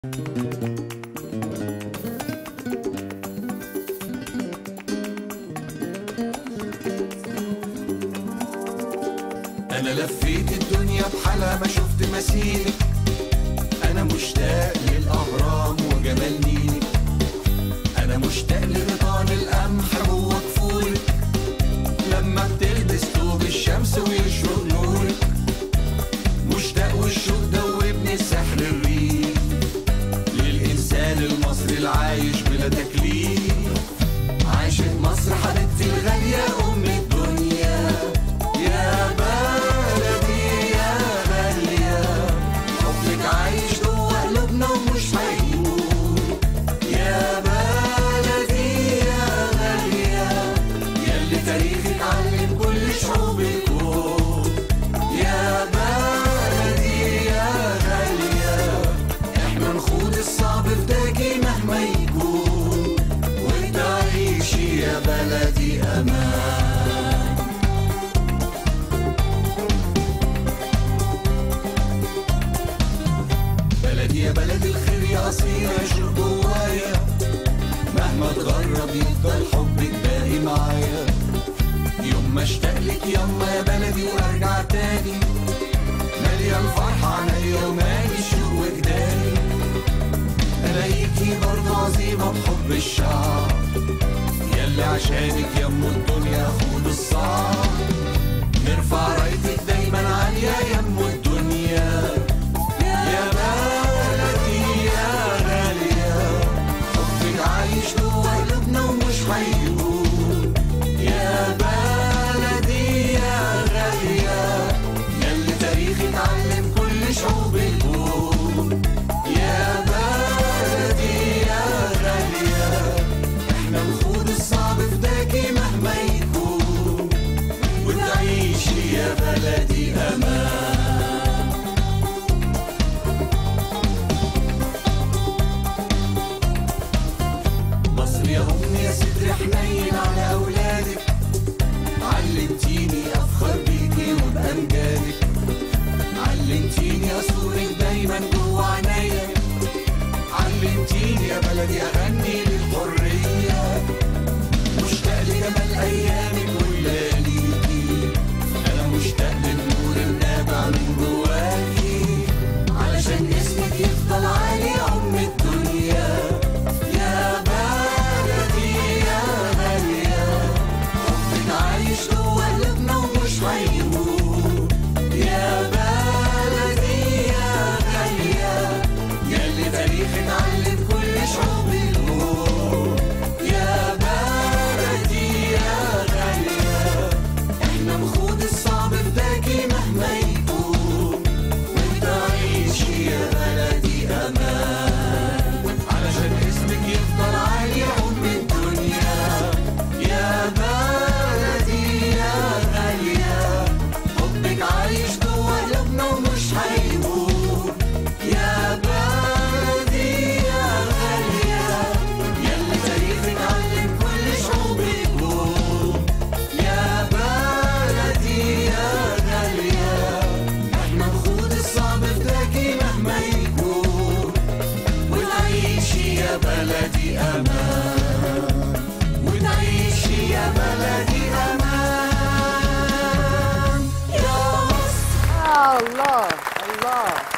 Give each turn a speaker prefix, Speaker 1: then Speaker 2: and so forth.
Speaker 1: انا لفيت الدنيا بحالها ما شفت مثيلك انا مشتاق للاهرام وجمال نيلك انا مشتاق لرضان القمح جوه كفورك لما بتلبس ثوب الشمس ويشرق نورك مشتاق والشوق دوبني سحر الريح للانسان المصري العايش بلا تكليف عاشق مصر حبيبتي الغاليه ام الدنيا يا بلدي يا غاليه حبك عايش جوه قلوبنا ومش هيموت يا بلدي يا غاليه ياللي تاريخك علم كل شعوب الكون يا بلدي يا غاليه احنا نخوض الصعب فداكي مهما يكون وتعيشي يا بلدي امان بلدي يا بلد الخير يا أصيل عشق جوايا مهما اتغرب يفضل حبك باقي معايا يوم ما اشتاق لك يما يا بلدي وارجع تاني مليان فرحة عينيا ومالي شوق وجداني الاقيكي برضه عظيمة بحب الشعب ياللي عشانك يم الدنيا خود الصعب نرفع رايتك دايما عالية يم الدنيا يا بلدي يا غالية حبك عايش جوه قلوبنا ومش هيموت يا بلدي يا غالية ياللي تاريخك علم كل شعوب الكون يا بلدي يا غالية احنا نخوض الصعب فداكي مهما يكون وتعيشي يا بلدي امان مصر يا أم يا ستر حنين على أولادك علمتيني أفخر بيكي وبأمجادك علمتيني أصورك دايما جوا عينيا علمتيني يا بلدي أغني للحرية مشتاق لجمال أيامك ولياليكي أنا مشتاق للنور النابع من جواكي علشان اسمك يفضل عالي يا أم الدنيا يا بلدي يا غالية حبك عايش جوه قلوبنا ومش هيموت يا بلدي يا غالية ياللي تاريخك علم كل شعوب الكون يا بلدي يا غالية احنا نخوض الصعب فداكي مهما يكون وتعيشي يا بلدي امان علشان اسمك يفضل عالي يا ام الدنيا يا بلدي يا غالية حبك عايش جوه قلوبنا ومش هيموت يا بلدي يا غالية ياللي تاريخك علم كل شعوب الكون يا بلدي يا غالية احنا نخوض الصعب فداكي مهما يكون ونعيشي يا بلدي امان ونعيشي يا بلدي امان يا مصر
Speaker 2: الله الله